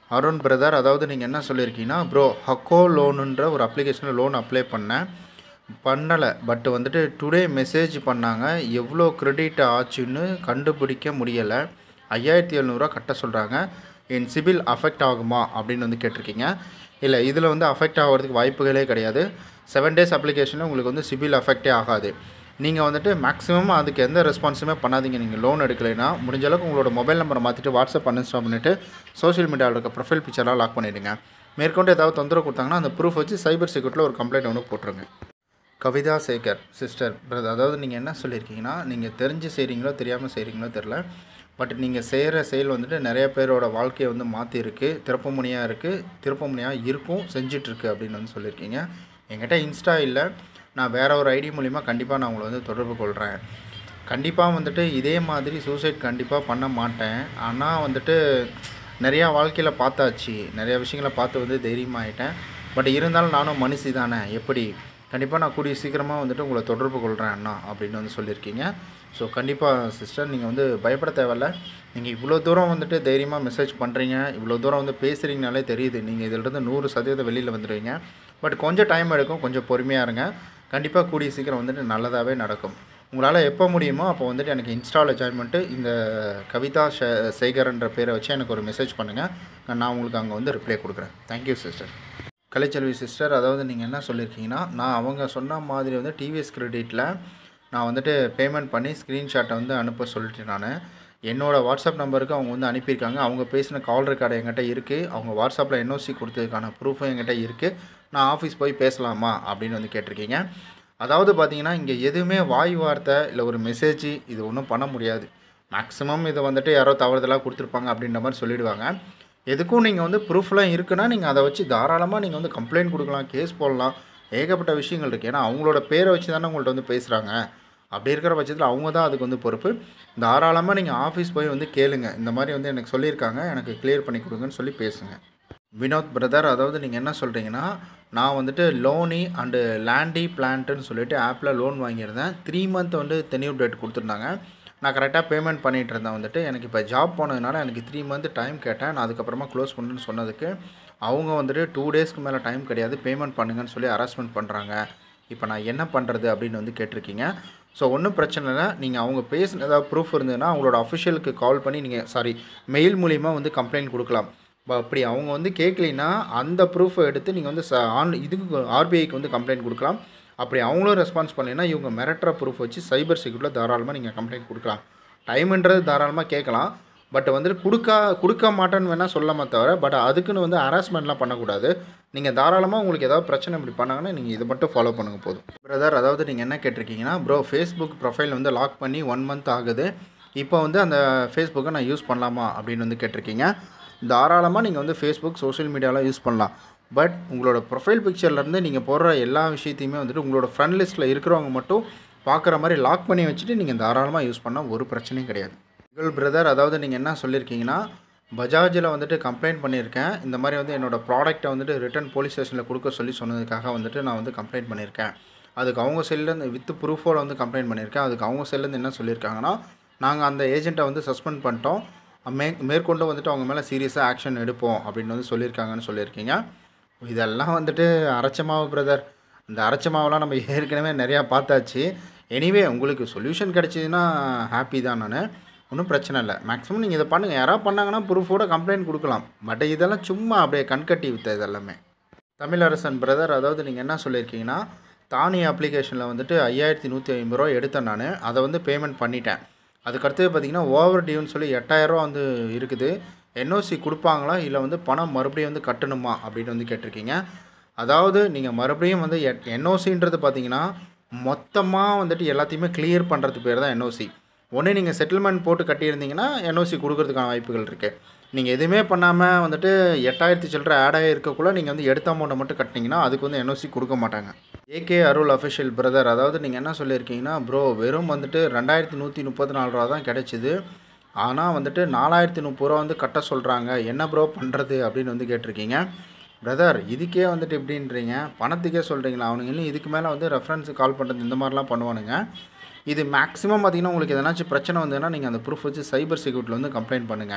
Arun brother அதாவது நீங்கள் என்ன சொல்லியிருக்கீங்கன்னா ப்ரோ ஹக்கோ லோனுன்ற ஒரு அப்ளிகேஷனில் லோன் அப்ளை பண்ணேன் பண்ணலை பட் வந்துட்டு டுடே மெசேஜ் பண்ணாங்க எவ்வளோ கிரெடிட் ஆச்சுன்னு கண்டுபிடிக்க முடியலை ஐயாயிரத்தி எழுநூறுவா கட்ட சொல்கிறாங்க என் சிபில் அஃபெக்ட் ஆகுமா அப்படின்னு வந்து கேட்டிருக்கீங்க இல்லை இதில் வந்து அஃபெக்ட் ஆகிறதுக்கு வாய்ப்புகளே கிடையாது செவன் டேஸ் அப்ளிகேஷனில் உங்களுக்கு வந்து சிபில் அஃபெக்டே ஆகாது நீங்கள் வந்துட்டு மேக்ஸிமம் அதுக்கு எந்த ரெஸ்பான்ஸுமே பண்ணாதீங்க நீங்கள் லோன் எடுக்கலைன்னா முடிஞ்ச அளவுக்கு உங்களோட மொபைல் நம்பரை மாற்றிட்டு வாட்ஸ்அப் அன்இன்ஸ்டால் பண்ணிவிட்டு சோஷியல் மீடியாவில் இருக்க ப்ரொஃபைல் பிக்சர்லாம் லாக் பண்ணிவிடுங்க மேற்கொண்டு ஏதாவது தொந்தரவு கொடுத்தாங்கன்னா அந்த ப்ரூஃப் வச்சு சைபர் செக்யூரிட்டியில் ஒரு கம்ப்ளைண்ட் ஒன்று போட்டுருங்க கவிதா சேகர் சிஸ்டர் பிரதர் அதாவது நீங்கள் என்ன சொல்லியிருக்கீங்கன்னா நீங்கள் தெரிஞ்சு செய்கிறீங்களோ தெரியாமல் செய்கிறீங்களோ தெரில பட் நீங்கள் செய்கிற செயல் வந்துட்டு நிறைய பேரோட வாழ்க்கையை வந்து மாற்றிருக்கு திருப்பமுனையாக இருக்குது திருப்பமுனையாக இருக்கும் செஞ்சிட்ருக்கு அப்படின்னு வந்து சொல்லியிருக்கீங்க என்கிட்ட இன்ஸ்டா இல்லை நான் வேறு ஒரு ஐடி மூலிமா கண்டிப்பாக நான் உங்களை வந்து தொடர்பு கொள்கிறேன் கண்டிப்பாக வந்துட்டு இதே மாதிரி சூசைட் கண்டிப்பாக பண்ண மாட்டேன் ஆனால் வந்துட்டு நிறையா வாழ்க்கையில் பார்த்தாச்சு நிறையா விஷயங்களை பார்த்து வந்து தைரியமாகிட்டேன் பட் இருந்தாலும் நானும் மனுஷி தானே எப்படி கண்டிப்பாக நான் கூடிய சீக்கிரமாக வந்துட்டு உங்களை தொடர்பு கொள்கிறேன் அண்ணா அப்படின்னு வந்து சொல்லியிருக்கீங்க ஸோ கண்டிப்பாக சிஸ்டர் நீங்கள் வந்து பயப்பட தேவையில்ல நீங்கள் இவ்வளோ தூரம் வந்துட்டு தைரியமாக மெசேஜ் பண்ணுறீங்க இவ்வளோ தூரம் வந்து பேசுகிறீங்கனாலே தெரியுது நீங்கள் இதிலிருந்து நூறு சதவீதம் வெளியில் வந்துடுவீங்க பட் கொஞ்சம் டைம் எடுக்கும் கொஞ்சம் பொறுமையாக இருங்க கண்டிப்பாக கூடிய சீக்கிரம் வந்துட்டு நல்லதாகவே நடக்கும் உங்களால் எப்போ முடியுமோ அப்போ வந்துட்டு எனக்கு இன்ஸ்டாவில் ஜாயின் பண்ணிட்டு இந்த கவிதா ஷே சேகர்ன்ற பேரை வச்சு எனக்கு ஒரு மெசேஜ் பண்ணுங்கள் நான் உங்களுக்கு அங்கே வந்து ரிப்ளை கொடுக்குறேன் தேங்க்யூ சிஸ்டர் கலைச்செல்வி சிஸ்டர் அதாவது நீங்கள் என்ன சொல்லியிருக்கீங்கன்னா நான் அவங்க சொன்ன மாதிரி வந்து டிவிஎஸ் கிரெடிட்டில் நான் வந்துட்டு பேமெண்ட் பண்ணி ஸ்க்ரீன்ஷாட்டை வந்து அனுப்ப சொல்லிட்டேன் நான் என்னோடய வாட்ஸ்அப் நம்பருக்கு அவங்க வந்து அனுப்பியிருக்காங்க அவங்க பேசின கால் ரெக்கார்டு என்கிட்ட இருக்குது அவங்க வாட்ஸ்அப்பில் என்ஓசி கொடுத்ததுக்கான ப்ரூஃபும் என்கிட்ட இருக்குது நான் ஆஃபீஸ் போய் பேசலாமா அப்படின்னு வந்து கேட்டிருக்கீங்க அதாவது பார்த்தீங்கன்னா இங்கே எதுவுமே வாய் வார்த்தை இல்லை ஒரு மெசேஜ் இது ஒன்றும் பண்ண முடியாது மேக்ஸிமம் இதை வந்துட்டு யாரோ தவறுதலாக கொடுத்துருப்பாங்க அப்படின்ற மாதிரி சொல்லிடுவாங்க எதுக்கும் நீங்கள் வந்து ப்ரூஃப்லாம் இருக்குன்னா நீங்கள் அதை வச்சு தாராளமாக நீங்கள் வந்து கம்ப்ளைண்ட் கொடுக்கலாம் கேஸ் போடலாம் ஏகப்பட்ட விஷயங்கள் இருக்குது ஏன்னா அவங்களோட பேரை வச்சு தானே உங்கள்கிட்ட வந்து பேசுகிறாங்க அப்படி இருக்கிற பட்சத்தில் அவங்க தான் அதுக்கு வந்து பொறுப்பு தாராளமாக நீங்கள் ஆஃபீஸ் போய் வந்து கேளுங்க இந்த மாதிரி வந்து எனக்கு சொல்லியிருக்காங்க எனக்கு கிளியர் பண்ணி கொடுங்கன்னு சொல்லி பேசுங்க வினோத் பிரதர் அதாவது நீங்கள் என்ன சொல்கிறீங்கன்னா நான் வந்துட்டு லோனி அண்டு லேண்டி பிளான்ட்டுன்னு சொல்லிட்டு ஆப்பில் லோன் வாங்கியிருந்தேன் த்ரீ மந்த் வந்து தெனியூர் டேட் கொடுத்துருந்தாங்க நான் கரெக்டாக பேமெண்ட் பண்ணிகிட்டு இருந்தேன் வந்துட்டு எனக்கு இப்போ ஜாப் போனதுனால எனக்கு த்ரீ மந்த் டைம் கேட்டேன் நான் அதுக்கப்புறமா க்ளோஸ் பண்ணுன்னு சொன்னதுக்கு அவங்க வந்துட்டு டூ டேஸ்க்கு மேலே டைம் கிடையாது பேமெண்ட் பண்ணுங்கன்னு சொல்லி ஹராஸ்மெண்ட் பண்ணுறாங்க இப்போ நான் என்ன பண்ணுறது அப்படின்னு வந்து கேட்டிருக்கீங்க ஸோ ஒன்றும் பிரச்சனை இல்லை நீங்கள் அவங்க பேசின ஏதாவது ப்ரூஃப் இருந்ததுன்னா அவங்களோட அஃபிஷியலுக்கு கால் பண்ணி நீங்கள் சாரி மெயில் மூலிமா வந்து கம்ப்ளைண்ட் கொடுக்கலாம் ப- அப்படி அவங்க வந்து கேட்கலைன்னா அந்த ப்ரூஃபை எடுத்து நீங்கள் வந்து ச ஆன் இதுக்கு ஆர்பிஐக்கு வந்து கம்ப்ளைண்ட் கொடுக்கலாம் அப்படி அவங்களும் ரெஸ்பான்ஸ் பண்ணலைன்னா இவங்க மிரட்டுற ப்ரூஃப் வச்சு சைபர் செக்யூரிட்டியில் தாராளமாக நீங்கள் கம்ப்ளைண்ட் கொடுக்கலாம் டைம்ன்றது தாராளமாக கேட்கலாம் பட் வந்துட்டு கொடுக்க கொடுக்க மாட்டேன்னு வேணால் சொல்லாம தவிர பட் அதுக்குன்னு வந்து ஹராஸ்மெண்ட்லாம் பண்ணக்கூடாது நீங்கள் தாராளமாக உங்களுக்கு ஏதாவது பிரச்சனை இப்படி பண்ணாங்கன்னா நீங்கள் இதை மட்டும் ஃபாலோ பண்ணுங்க போதும் பிரதர் அதாவது நீங்கள் என்ன கேட்டிருக்கீங்கன்னா ப்ரோ ஃபேஸ்புக் ப்ரொஃபைல் வந்து லாக் பண்ணி ஒன் மந்த் ஆகுது இப்போ வந்து அந்த ஃபேஸ்புக்கை நான் யூஸ் பண்ணலாமா அப்படின்னு வந்து கேட்டிருக்கீங்க தாராளமாக நீங்கள் வந்து ஃபேஸ்புக் சோஷியல் மீடியாலாம் யூஸ் பண்ணலாம் பட் உங்களோட ப்ரொஃபைல் பிக்சர்லேருந்து நீங்கள் போடுற எல்லா விஷயத்தையுமே வந்துட்டு உங்களோட ஃப்ரெண்ட் லிஸ்ட்டில் இருக்கிறவங்க மட்டும் பார்க்குற மாதிரி லாக் பண்ணி வச்சுட்டு நீங்கள் தாராளமாக யூஸ் பண்ணால் ஒரு பிரச்சனையும் கிடையாது உங்கள் பிரதர் அதாவது நீங்கள் என்ன சொல்லியிருக்கீங்கன்னா பஜாஜில் வந்துட்டு கம்ப்ளைண்ட் பண்ணியிருக்கேன் இந்த மாதிரி வந்து என்னோடய ப்ராடக்ட்டை வந்துட்டு ரிட்டன் போலீஸ் ஸ்டேஷனில் கொடுக்க சொல்லி சொன்னதுக்காக வந்துட்டு நான் வந்து கம்ப்ளைண்ட் பண்ணியிருக்கேன் அதுக்கு அவங்க செல்லேருந்து வித் ப்ரூஃபோட வந்து கம்ப்ளைண்ட் பண்ணியிருக்கேன் அதுக்கு அவங்க செல்லேருந்து என்ன சொல்லியிருக்காங்கன்னா நாங்கள் அந்த ஏஜென்ட்டை வந்து சஸ்பெண்ட் பண்ணிட்டோம் மே மேற்கொண்டு வந்துட்டு அவங்க மேலே சீரியஸாக ஆக்ஷன் எடுப்போம் அப்படின்னு வந்து சொல்லியிருக்காங்கன்னு சொல்லியிருக்கீங்க இதெல்லாம் வந்துட்டு அரைச்ச மாவு பிரதர் இந்த அரைச்ச மாவுலாம் நம்ம ஏற்கனவே நிறையா பார்த்தாச்சு எனிவே உங்களுக்கு சொல்யூஷன் கிடச்சிதுன்னா ஹாப்பி தான் நான் ஒன்றும் பிரச்சனை இல்லை மேக்ஸிமம் நீங்கள் இதை பண்ணுங்கள் யாராவது பண்ணாங்கன்னா ப்ரூஃபோட கம்ப்ளைண்ட் கொடுக்கலாம் பட் இதெல்லாம் சும்மா அப்படியே கண்கட்டி வித்த இதெல்லாமே தமிழரசன் பிரதர் அதாவது நீங்கள் என்ன சொல்லியிருக்கீங்கன்னா தானி அப்ளிகேஷனில் வந்துட்டு ஐயாயிரத்தி நூற்றி ஐம்பது ரூபா எடுத்தேன் நான் அதை வந்து பேமெண்ட் பண்ணிட்டேன் அதுக்கடுத்து பார்த்தீங்கன்னா ஓவர் டியூன்னு சொல்லி எட்டாயிரரூவா வந்து இருக்குது என்ஓசி கொடுப்பாங்களா இல்லை வந்து பணம் மறுபடியும் வந்து கட்டணுமா அப்படின்னு வந்து கேட்டிருக்கீங்க அதாவது நீங்கள் மறுபடியும் வந்து என்ஓசின்றது பார்த்தீங்கன்னா மொத்தமாக வந்துட்டு எல்லாத்தையுமே கிளியர் பண்ணுறது பேர் தான் என்ஓசி ஒன்று நீங்கள் செட்டில்மெண்ட் போட்டு கட்டியிருந்தீங்கன்னா என்ஓசி கொடுக்கறதுக்கான வாய்ப்புகள் இருக்குது நீங்கள் எதுவுமே பண்ணாமல் வந்துட்டு எட்டாயிரத்தி சில்லற ஆட் ஆகி இருக்கக்குள்ள நீங்கள் வந்து எடுத்த அமௌண்ட்டை மட்டும் கட்டினீங்கன்னா அதுக்கு வந்து என்ஓசி கொடுக்க மாட்டாங்க ஏகே அருள் அஃபிஷியல் பிரதர் அதாவது நீங்கள் என்ன சொல்லியிருக்கீங்கன்னா ப்ரோ வெறும் வந்துட்டு ரெண்டாயிரத்தி நூற்றி முப்பத்தி நாலு ரூபா தான் கிடைச்சிது ஆனால் வந்துட்டு நாலாயிரத்தி முப்பது ரூபா வந்து கட்ட சொல்கிறாங்க என்ன ப்ரோ பண்ணுறது அப்படின்னு வந்து கேட்டிருக்கீங்க பிரதர் இதுக்கே வந்துட்டு இப்படின்றீங்க பணத்துக்கே சொல்கிறீங்களா அவனுங்க இன்னும் இதுக்கு மேலே வந்து ரெஃபரன்ஸுக்கு கால் பண்ணுறது இந்த மாதிரிலாம் பண்ணுவானுங்க இது மேக்ஸிமம் பார்த்தீங்கன்னா உங்களுக்கு எதனாச்சும் பிரச்சனை வந்ததுன்னா நீங்கள் அந்த ப்ரூஃப் வச்சு சைபர் செக்யூரிட்டியில் வந்து கம்ப்ளைண்ட் பண்ணுங்கள்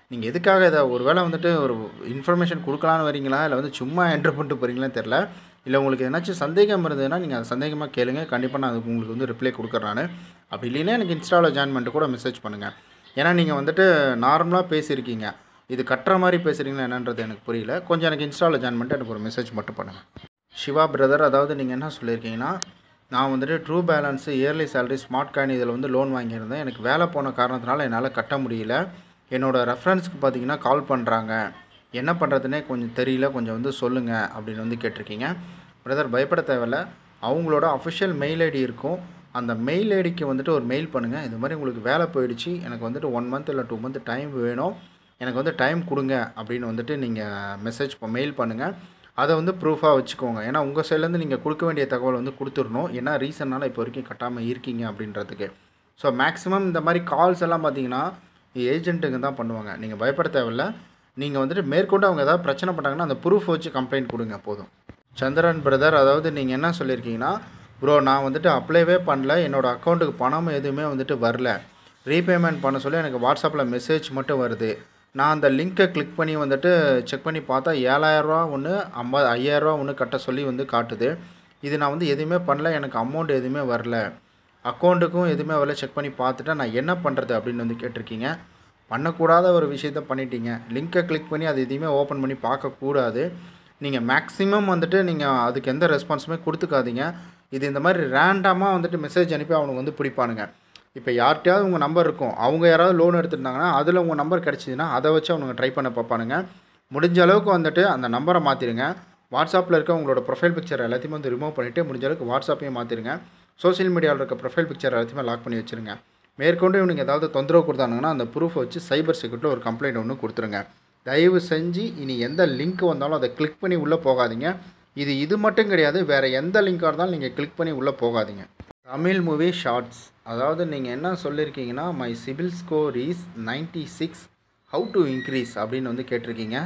நீங்கள் எதுக்காக இதை ஒரு வேளை வந்துட்டு ஒரு இன்ஃபர்மேஷன் கொடுக்கலான்னு வரீங்களா இல்லை வந்து சும்மா என்ட்ரு பண்ணிட்டு போகிறீங்களான்னு தெரில இல்லை உங்களுக்கு ஏதாச்சும் சந்தேகம் இருந்ததுன்னா நீங்கள் அது சந்தேகமாக கேளுங்க கண்டிப்பாக நான் அதுக்கு உங்களுக்கு வந்து ரிப்ளை கொடுக்குறேன் நான் அப்படி இல்லைன்னா எனக்கு இன்ஸ்டாவில் ஜாயின் பண்ணிட்டு கூட மெசேஜ் பண்ணுங்கள் ஏன்னா நீங்கள் வந்துட்டு நார்மலாக பேசியிருக்கீங்க இது கட்டுற மாதிரி பேசுகிறீங்களா என்னன்றது எனக்கு புரியல கொஞ்சம் எனக்கு இன்ஸ்டாவில் ஜாயின் பண்ணிட்டு எனக்கு ஒரு மெசேஜ் மட்டும் பண்ணுங்கள் சிவா பிரதர் அதாவது நீங்கள் என்ன சொல்லியிருக்கீங்கன்னா நான் வந்துட்டு true balance early salary smart coin இதில் வந்து லோன் வாங்கியிருந்தேன் எனக்கு வேலை போன காரணத்தினால என்னால் கட்ட முடியல என்னோடய ரெஃபரன்ஸ்க்கு பார்த்தீங்கன்னா கால் பண்ணுறாங்க என்ன பண்ணுறதுனே கொஞ்சம் தெரியல கொஞ்சம் வந்து சொல்லுங்கள் அப்படின்னு வந்து கேட்டிருக்கீங்க பிரதர் பயப்பட தேவையில்ல அவங்களோட அஃபிஷியல் மெயில் ஐடி இருக்கும் அந்த மெயில் ஐடிக்கு வந்துட்டு ஒரு மெயில் பண்ணுங்கள் இது மாதிரி உங்களுக்கு வேலை போயிடுச்சு எனக்கு வந்துட்டு ஒன் மந்த் இல்லை டூ மந்த் டைம் வேணும் எனக்கு வந்து டைம் கொடுங்க அப்படின்னு வந்துட்டு நீங்கள் மெசேஜ் மெயில் பண்ணுங்கள் அதை வந்து ப்ரூஃபாக வச்சுக்கோங்க ஏன்னா உங்கள் சைட்லேருந்து நீங்கள் கொடுக்க வேண்டிய தகவல் வந்து கொடுத்துடணும் என்ன ரீசன்னால் இப்போ வரைக்கும் கட்டாமல் இருக்கீங்க அப்படின்றதுக்கு ஸோ மேக்ஸிமம் இந்த மாதிரி கால்ஸ் எல்லாம் பார்த்தீங்கன்னா ஏஜென்ட்டுங்க தான் பண்ணுவாங்க நீங்கள் பயப்பட தேவையில்ல நீங்கள் வந்துட்டு மேற்கொண்டு அவங்க ஏதாவது பிரச்சனை பண்ணாங்கன்னா அந்த ப்ரூஃப் வச்சு கம்ப்ளைண்ட் கொடுங்க போதும் சந்திரன் பிரதர் அதாவது நீங்கள் என்ன சொல்லியிருக்கீங்கன்னா ப்ரோ நான் வந்துட்டு அப்ளைவே பண்ணல என்னோடய அக்கௌண்ட்டுக்கு பணம் எதுவுமே வந்துட்டு வரல ரீபேமெண்ட் பண்ண சொல்லி எனக்கு வாட்ஸ்அப்பில் மெசேஜ் மட்டும் வருது நான் அந்த லிங்க்கை கிளிக் பண்ணி வந்துட்டு செக் பண்ணி பார்த்தா ஏழாயிரரூவா ஒன்று ஐம்பது ஐயாயிரரூவா ஒன்று கட்ட சொல்லி வந்து காட்டுது இது நான் வந்து எதுவுமே பண்ணல எனக்கு அமௌண்ட் எதுவுமே வரல அக்கௌண்ட்டுக்கும் எதுவுமே வரல செக் பண்ணி பார்த்துட்டு நான் என்ன பண்ணுறது அப்படின்னு வந்து கேட்டிருக்கீங்க பண்ணக்கூடாத ஒரு விஷயத்த பண்ணிட்டீங்க லிங்க்கை கிளிக் பண்ணி அது எதையுமே ஓப்பன் பண்ணி பார்க்கக்கூடாது நீங்கள் மேக்ஸிமம் வந்துட்டு நீங்கள் அதுக்கு எந்த ரெஸ்பான்ஸுமே கொடுத்துக்காதீங்க இது இந்த மாதிரி ரேண்டமாக வந்துட்டு மெசேஜ் அனுப்பி அவனுக்கு வந்து பிடிப்பானுங்க இப்போ யார்கிட்டயாவது உங்கள் நம்பர் இருக்கும் அவங்க யாராவது லோன் எடுத்துட்டாங்கன்னா அதில் உங்கள் நம்பர் கிடச்சிதுன்னா அதை வச்சு அவனுங்க ட்ரை பண்ண பார்ப்பானுங்க முடிஞ்ச அளவுக்கு வந்துட்டு அந்த நம்பரை மாற்றிடுங்க வாட்ஸ்அப்பில் இருக்க உங்களோட ப்ரொஃபைல் பிக்சர் எல்லாத்தையுமே வந்து ரிமூவ் பண்ணிவிட்டு முடிஞ்ச அளவுக்கு வாட்ஸ்அப்பையும் மாற்றிடுங்க சோஷியல் மீடியாவில் இருக்க ப்ரொஃபைல் பிக்சர் எல்லாத்தையுமே லாக் பண்ணி வச்சுருங்க மேற்கொண்டு இவனுக்கு ஏதாவது தொந்தரவு கொடுத்தானுங்கன்னா அந்த ப்ரூஃப் வச்சு சைபர் செக்யூரிட்டியில் ஒரு கம்ப்ளைண்ட் ஒன்று கொடுத்துருங்க தயவு செஞ்சு இனி எந்த லிங்க் வந்தாலும் அதை கிளிக் பண்ணி உள்ளே போகாதீங்க இது இது மட்டும் கிடையாது வேறு எந்த லிங்காக இருந்தாலும் நீங்கள் கிளிக் பண்ணி உள்ளே போகாதீங்க தமிழ் மூவி ஷார்ட்ஸ் அதாவது நீங்கள் என்ன சொல்லியிருக்கீங்கன்னா my CIBIL score is ninety six how to increase அப்படின்னு வந்து கேட்டிருக்கீங்க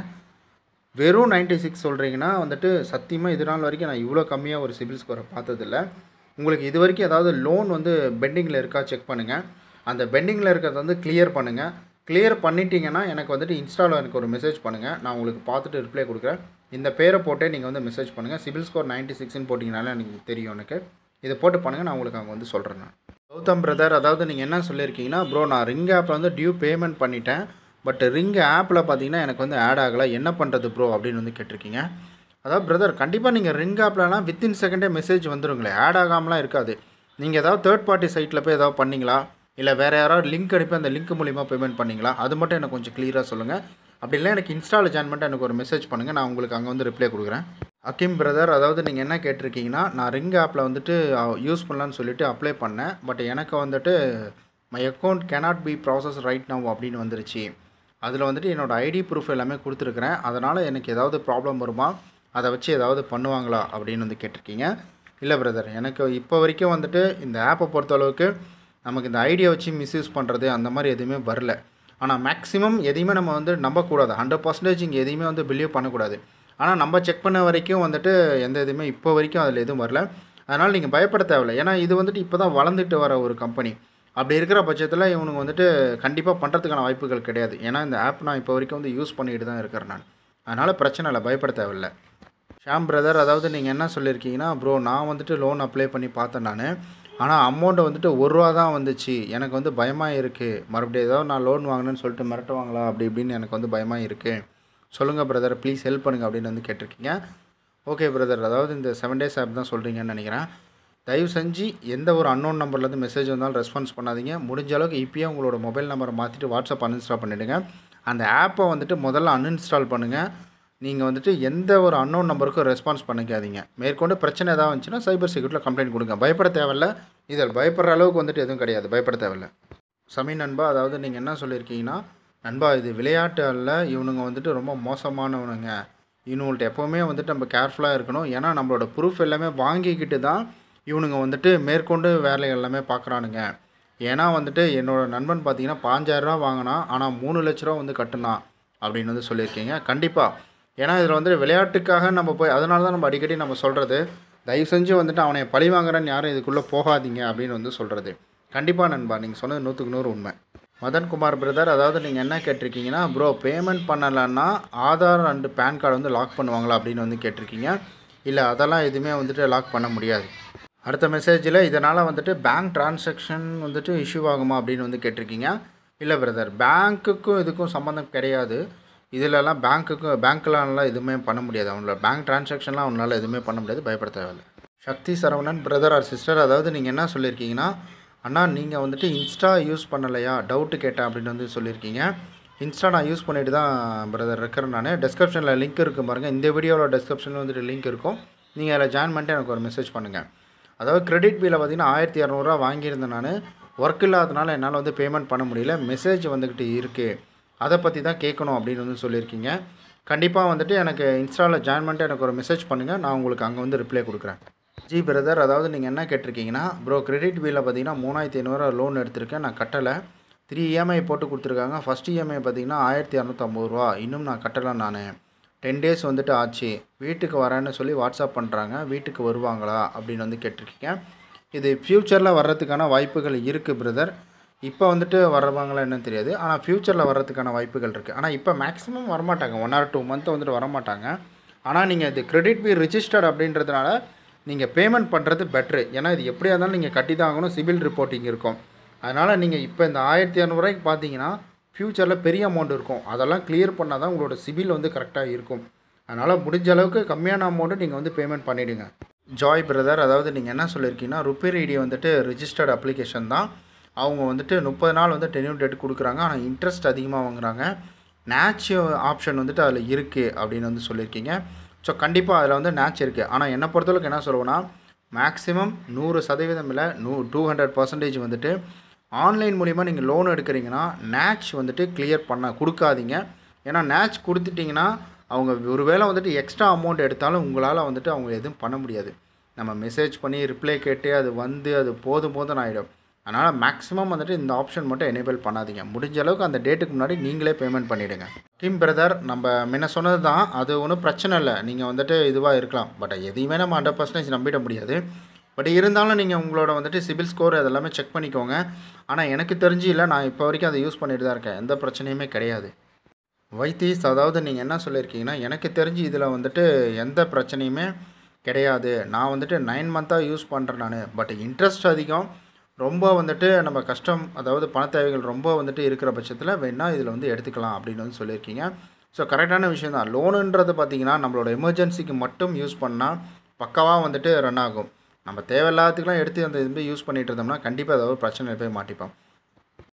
வெறும் நைன்ட்டி சிக்ஸ் சொல்கிறீங்கன்னா வந்துட்டு சத்தியமாக இது நாள் வரைக்கும் நான் இவ்வளோ கம்மியாக ஒரு சிபில் ஸ்கோரை பார்த்ததில்ல உங்களுக்கு இது வரைக்கும் ஏதாவது லோன் வந்து பெண்டிங்கில் இருக்கா செக் பண்ணுங்கள் அந்த பெண்டிங்கில் இருக்கிறத வந்து கிளியர் பண்ணுங்கள் கிளியர் பண்ணிட்டீங்கன்னா எனக்கு வந்துட்டு இன்ஸ்டாவில் எனக்கு ஒரு மெசேஜ் பண்ணுங்கள் நான் உங்களுக்கு பார்த்துட்டு ரிப்ளை கொடுக்குறேன் இந்த பேரை போட்டே நீங்கள் வந்து மெசேஜ் பண்ணுங்கள் சிபில் ஸ்கோர் நைன்ட்டி சிக்ஸ்னு போட்டிங்கனாலே எனக்கு தெரியும் எனக்கு இதை போட்டு பண்ணுங்கள் நான் உங்களுக்கு அங்கே வந்து சொல்கிறேன் நான் கௌதம் பிரதர் அதாவது நீங்கள் என்ன சொல்லியிருக்கீங்கன்னா ப்ரோ நான் ரிங் ஆப்பில் வந்து டியூ பேமெண்ட் பண்ணிட்டேன் பட் ரிங் ஆப்பில் பார்த்தீங்கன்னா எனக்கு வந்து ஆட் ஆகலை என்ன பண்ணுறது ப்ரோ அப்படின்னு வந்து கேட்டிருக்கீங்க அதாவது பிரதர் கண்டிப்பாக நீங்கள் ரிங் ஆப்லலாம் வித்தின் செகண்டே மெசேஜ் வந்துருங்களே ஆட் ஆகாமலாம் இருக்காது நீங்கள் ஏதாவது தேர்ட் பார்ட்டி சைட்டில் போய் ஏதாவது பண்ணீங்களா இல்லை வேறு யாராவது லிங்க் அனுப்பி அந்த லிங்க் மூலிமா பேமெண்ட் பண்ணீங்களா அது மட்டும் எனக்கு கொஞ்சம் க்ளியராக சொல்லுங்கள் அப்படி இல்லை எனக்கு இன்ஸ்டாவில் ஜாயின் பண்ணிட்டு எனக்கு ஒரு மெசேஜ் பண்ணுங்கள் நான் உங்களுக்கு அங்கே வந்து ரிப்ளை கொடுக்குறேன் அக்கிம் பிரதர் அதாவது நீங்கள் என்ன கேட்டிருக்கீங்கன்னா நான் ரிங் ஆப்பில் வந்துட்டு யூஸ் பண்ணலான்னு சொல்லிட்டு அப்ளை பண்ணேன் பட் எனக்கு வந்துட்டு my account cannot be process right now அப்படின்னு வந்துருச்சு அதில் வந்துட்டு என்னோடய ஐடி ப்ரூஃப் எல்லாமே கொடுத்துருக்குறேன் அதனால் எனக்கு ஏதாவது ப்ராப்ளம் வருமா அதை வச்சு ஏதாவது பண்ணுவாங்களா அப்படின்னு வந்து கேட்டிருக்கீங்க இல்லை பிரதர் எனக்கு இப்போ வரைக்கும் வந்துட்டு இந்த ஆப்பை பொறுத்தளவுக்கு நமக்கு இந்த ஐடியா வச்சு மிஸ்யூஸ் பண்ணுறது அந்த மாதிரி எதுவுமே வரல ஆனால் மேக்ஸிமம் எதையுமே நம்ம வந்து நம்பக்கூடாது ஹண்ட்ரட் பர்சன்டேஜ் இங்கே எதையுமே வந்து பிலீவ் பண்ணக்கூடாது ஆனால் நம்ம செக் பண்ண வரைக்கும் வந்துட்டு எந்த இதுவுமே இப்போ வரைக்கும் அதில் எதுவும் வரல அதனால் நீங்கள் பயப்பட தேவையில்லை ஏன்னா இது வந்துட்டு இப்போ தான் வளர்ந்துட்டு வர ஒரு கம்பெனி அப்படி இருக்கிற பட்சத்தில் இவனுங்க வந்துட்டு கண்டிப்பாக பண்ணுறதுக்கான வாய்ப்புகள் கிடையாது ஏன்னா இந்த ஆப் நான் இப்போ வரைக்கும் வந்து யூஸ் பண்ணிட்டு தான் இருக்கிறேன் நான் அதனால் பிரச்சனை இல்லை பயப்பட தேவையில்லை ஷாம் பிரதர் அதாவது நீங்கள் என்ன சொல்லியிருக்கீங்கன்னா ப்ரோ நான் வந்துட்டு லோன் அப்ளை பண்ணி பார்த்தேன் நான் ஆனால் அமௌண்ட்டு வந்துட்டு ஒரு ரூபா தான் வந்துச்சு எனக்கு வந்து பயமாக இருக்குது மறுபடியும் ஏதோ நான் லோன் வாங்கினேன்னு சொல்லிட்டு மிரட்டுவாங்களா அப்படி இப்படின்னு எனக்கு வந்து பயமாக இருக்குது சொல்லுங்கள் பிரதர் ப்ளீஸ் ஹெல்ப் பண்ணுங்கள் அப்படின்னு வந்து கேட்டிருக்கீங்க ஓகே பிரதர் அதாவது இந்த செவன் டேஸ் ஆப் தான் சொல்கிறீங்கன்னு நினைக்கிறேன் தயவு செஞ்சு எந்த ஒரு அன்னோன் நம்பர்லேருந்து மெசேஜ் வந்தாலும் ரெஸ்பான்ஸ் பண்ணாதீங்க முடிஞ்ச அளவுக்கு இப்போயே உங்களோட மொபைல் நம்பரை மாற்றிட்டு வாட்ஸ்அப் அன்இன்ஸ்டால் பண்ணிவிடுங்க அந்த ஆப்பை வந்துட்டு முதல்ல அன்இன்ஸ்டால் பண்ணுங்கள் நீங்கள் வந்துட்டு எந்த ஒரு அன்னோன் நம்பருக்கும் ரெஸ்பான்ஸ் பண்ணிக்காதீங்க மேற்கொண்டு பிரச்சனை ஏதாவது வந்துச்சுன்னா சைபர் செக்யூரிட்டியில் கம்ப்ளைண்ட் கொடுங்க பயப்பட தேவையில்ல இதில் பயப்படுற அளவுக்கு வந்துட்டு எதுவும் கிடையாது பயப்பட தேவையில்ல சமி நண்பா அதாவது நீங்கள் என்ன சொல்லியிருக்கீங்கன்னா நண்பா இது விளையாட்டு அல்ல இவனுங்க வந்துட்டு ரொம்ப மோசமானவனுங்க இவனுங்கள்ட்ட எப்போவுமே வந்துட்டு நம்ம கேர்ஃபுல்லாக இருக்கணும் ஏன்னா நம்மளோட ப்ரூஃப் எல்லாமே வாங்கிக்கிட்டு தான் இவனுங்க வந்துட்டு மேற்கொண்டு வேலைகள் எல்லாமே பார்க்குறானுங்க ஏன்னா வந்துட்டு என்னோட நண்பன் பார்த்தீங்கன்னா பாஞ்சாயிரரூவா வாங்கினான் ஆனால் மூணு லட்ச ரூபா வந்து கட்டுனான் அப்படின்னு வந்து சொல்லியிருக்கீங்க கண்டிப்பாக ஏன்னா இதில் வந்து விளையாட்டுக்காக நம்ம போய் அதனால தான் நம்ம அடிக்கடி நம்ம சொல்கிறது தயவு செஞ்சு வந்துட்டு அவனை பழி வாங்குறேன்னு யாரும் இதுக்குள்ளே போகாதீங்க அப்படின்னு வந்து சொல்கிறது கண்டிப்பாக நண்பா நீங்கள் சொன்னது நூற்றுக்கு நூறு உண்மை மதன்குமார் பிரதர் அதாவது நீங்கள் என்ன கேட்டிருக்கீங்கன்னா ப்ரோ பேமெண்ட் பண்ணலைன்னா ஆதார் அண்டு பேன் கார்டு வந்து லாக் பண்ணுவாங்களா அப்படின்னு வந்து கேட்டிருக்கீங்க இல்லை அதெல்லாம் எதுவுமே வந்துட்டு லாக் பண்ண முடியாது அடுத்த மெசேஜில் இதனால் வந்துட்டு பேங்க் டிரான்சாக்ஷன் வந்துட்டு இஷ்யூ ஆகுமா அப்படின்னு வந்து கேட்டிருக்கீங்க இல்லை பிரதர் பேங்க்குக்கும் இதுக்கும் சம்மந்தம் கிடையாது இதிலலாம் பேங்க்குக்கும் பேங்க்லாம்லாம் எதுவுமே பண்ண முடியாது அவங்களோட பேங்க் டிரான்சாக்ஷன்லாம் அவங்களால எதுவுமே பண்ண முடியாது பயப்பட தேவையில்லை Sakthi Saravanan brother or sister அதாவது நீங்கள் என்ன சொல்லியிருக்கீங்கன்னா அண்ணா நீங்கள் வந்துட்டு இன்ஸ்டா யூஸ் பண்ணலையா டவுட்டு கேட்டேன் அப்படின்னு வந்து சொல்லியிருக்கீங்க இன்ஸ்டா நான் யூஸ் பண்ணிட்டு தான் பிரதர் இருக்கிறேன் நான் டெஸ்கிரிப்ஷனில் லிங்க் இருக்கும் பாருங்கள் இந்த வீடியோவில் டெஸ்கிரிப்ஷனில் வந்துட்டு லிங்க் இருக்கும் நீங்கள் அதில் ஜாயின் பண்ணிட்டு எனக்கு ஒரு மெசேஜ் பண்ணுங்கள் அதாவது கிரெடிட் பில்லை பார்த்தீங்கன்னா ஆயிரத்தி இரநூறுவா வாங்கியிருந்தேன் நான் ஒர்க் இல்லாதனால என்னால் வந்து பேமெண்ட் பண்ண முடியல மெசேஜ் வந்துக்கிட்டு இருக்குது அதை பற்றி தான் கேட்கணும் அப்படின்னு வந்து சொல்லியிருக்கீங்க கண்டிப்பாக வந்துட்டு எனக்கு இன்ஸ்டாவில் ஜாயின் பண்ணிட்டு எனக்கு ஒரு மெசேஜ் பண்ணுங்கள் நான் உங்களுக்கு அங்கே வந்து ரிப்ளை கொடுக்குறேன் ஜி பிரதர் அதாவது நீங்கள் என்ன கேட்டிருக்கீங்கன்னா ப்ரோ கிரெடிட் பில்லில் பார்த்தீங்கன்னா மூணாயிரத்தி ஐநூறுரூவா லோன் எடுத்திருக்கேன் நான் கட்டலை த்ரீ இஎம்ஐ போட்டு கொடுத்துருக்காங்க ஃபஸ்ட் இஎம்ஐ பார்த்தீங்கன்னா ஆயிரத்தி இரநூத்தம்பது ரூபா இன்னும் நான் கட்டலை நான் டென் டேஸ் வந்துட்டு ஆச்சு வீட்டுக்கு வரேன்னு சொல்லி வாட்ஸ்அப் பண்ணுறாங்க வீட்டுக்கு வருவாங்களா அப்படின்னு வந்து கேட்டிருக்கீங்க இது ஃப்யூச்சரில் வர்றதுக்கான வாய்ப்புகள் இருக்குது பிரதர் இப்போ வந்துட்டு வர்றவாங்களா என்னன்னு தெரியாது ஆனால் ஃப்யூச்சரில் வர்றதுக்கான வாய்ப்புகள் இருக்குது ஆனால் இப்போ மேக்ஸிமம் வரமாட்டாங்க ஒன் ஆர் டூ மந்த் வந்துட்டு வரமாட்டாங்க ஆனால் நீங்கள் இது கிரெடிட் பி ரிஜிஸ்டர்ட் அப்படின்றதுனால நீங்கள் பேமெண்ட் பண்ணுறது பெட்ரு ஏன்னா இது எப்படியா இருந்தாலும் நீங்கள் கட்டி தான் ஆகணும் சிபில் ரிப்போர்ட்டிங் இருக்கும் அதனால் நீங்கள் இப்போ இந்த ஆயிரத்தி இரநூறுவாய்க்கு பார்த்தீங்கன்னா ஃப்யூச்சரில் பெரிய அமௌண்ட் இருக்கும் அதெல்லாம் கிளியர் பண்ணால் தான் உங்களோட சிபில் வந்து கரெக்டாக இருக்கும் அதனால் முடிஞ்ச அளவுக்கு கம்மியான அமௌண்ட்டு நீங்கள் வந்து பேமெண்ட் பண்ணிவிடுங்க ஜாய் பிரதர் அதாவது நீங்கள் என்ன சொல்லியிருக்கீங்கன்னா ருப்பேர் ஐடி வந்துட்டு ரிஜிஸ்டர்ட் அப்ளிகேஷன் தான் அவங்க வந்துட்டு முப்பது நாள் வந்து டென்யூ டேட் கொடுக்குறாங்க ஆனால் இன்ட்ரெஸ்ட் அதிகமாக வாங்குறாங்க நேச் ஆப்ஷன் வந்துட்டு அதில் இருக்குது அப்படின்னு வந்து சொல்லியிருக்கீங்க ஸோ கண்டிப்பாக அதில் வந்து நேச் இருக்குது ஆனால் என்னை பொறுத்தளவுக்கு என்ன சொல்லுவேன்னா மேக்ஸிமம் நூறு சதவீதம் இல்லை நூ டூ ஹண்ட்ரட் பர்சன்டேஜ் வந்துட்டு ஆன்லைன் மூலிமா நீங்கள் லோன் எடுக்கிறீங்கன்னா நேச் வந்துட்டு கிளியர் பண்ண கொடுக்காதீங்க ஏன்னா நேச் கொடுத்துட்டிங்கன்னா அவங்க ஒருவேளை வந்துட்டு எக்ஸ்ட்ரா அமௌண்ட் எடுத்தாலும் உங்களால் வந்துட்டு அவங்க எதுவும் பண்ண முடியாது நம்ம மெசேஜ் பண்ணி ரிப்ளை கேட்டு அது வந்து அது போதும் போதும் ஆகிடும் அதனால் மேக்ஸிமம் வந்துட்டு இந்த ஆப்ஷன் மட்டும் எனேபிள் பண்ணாதீங்க முடிஞ்ச அளவுக்கு அந்த டேட்டுக்கு முன்னாடி நீங்களே பேமெண்ட் பண்ணிவிடுங்க டீம் பிரதர் நம்ம முன்ன சொன்னது தான் அது ஒன்றும் பிரச்சனை இல்லை நீங்கள் வந்துட்டு இதுவாக இருக்கலாம் பட் எதையுமே நம்ம ஹண்ட்ரட் பர்சன்டேஜ் நம்பிட முடியாது பட் இருந்தாலும் நீங்கள் உங்களோட வந்துட்டு சிபில் ஸ்கோர் அதெல்லாமே செக் பண்ணிக்கோங்க ஆனால் எனக்கு தெரிஞ்சு இல்லை நான் இப்போ வரைக்கும் அதை யூஸ் பண்ணிட்டு தான் இருக்கேன் எந்த பிரச்சனையுமே கிடையாது வைத்தீஸ் அதாவது நீங்கள் என்ன சொல்லியிருக்கீங்கன்னா எனக்கு தெரிஞ்சு இதில் வந்துட்டு எந்த பிரச்சனையுமே கிடையாது நான் வந்துட்டு நைன் மந்த்தாக யூஸ் பண்ணுறேன் நான் பட் இன்ட்ரெஸ்ட் அதிகம் ரொம்ப வந்துட்டு நம்ம கஷ்டம் அதாவது பண தேவைகள் ரொம்ப வந்துட்டு இருக்கிற பட்சத்தில் வேணால் இதில் வந்து எடுத்துக்கலாம் அப்படின்னு வந்து சொல்லியிருக்கீங்க ஸோ கரெக்டான விஷயம் தான் லோனுன்றது பார்த்திங்கன்னா நம்மளோட எமர்ஜென்சிக்கு மட்டும் யூஸ் பண்ணால் பக்காவாக வந்துட்டு ரன் ஆகும் நம்ம தேவையில்லாததுக்கெலாம் எடுத்து அந்த இது யூஸ் பண்ணிட்டு இருந்தோம்னா கண்டிப்பாக ஏதாவது பிரச்சனை போய் மாட்டிப்போம்